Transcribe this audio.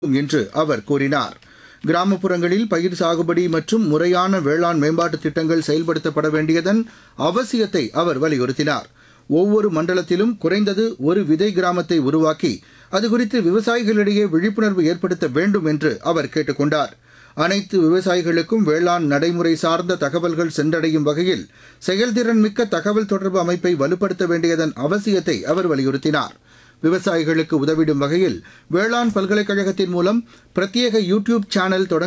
என்று அவர் கூறினார் கிராமப்புறங்களில் பயிர் சாகுபடி மற்றும் முறையான வேளாண் மேம்பாட்டு திட்டங்கள் செயல்படுத்தப்பட வேண்டியதன் அவசியத்தை அவர் வலியுறுத்தினார் ஒவ்வொரு மண்டலத்திலும் குறைந்தது ஒரு விதை கிராமத்தை உருவாக்கி அது குறித்து விவசாயிகளிடையே விழிப்புணர்வு ஏற்படுத்த வேண்டும் என்று அவர் கேட்டுக் கொண்டார் அனைத்து விவசாயிகளுக்கும் வேளாண் நடைமுறை சார்ந்த தகவல்கள் சென்றடையும் வகையில் செயல்திறன் மிக்க தகவல் தொடர்பு அமைப்பை வலுப்படுத்த வேண்டியதன் அவசியத்தை அவர் வலியுறுத்தினார் விவசாயிகளுக்கு உதவிடும் வகையில் வேளாண் பல்கலைக்கழகத்தின் மூலம் பிரத்யேக யூ டியூப் சேனல் தொடங்க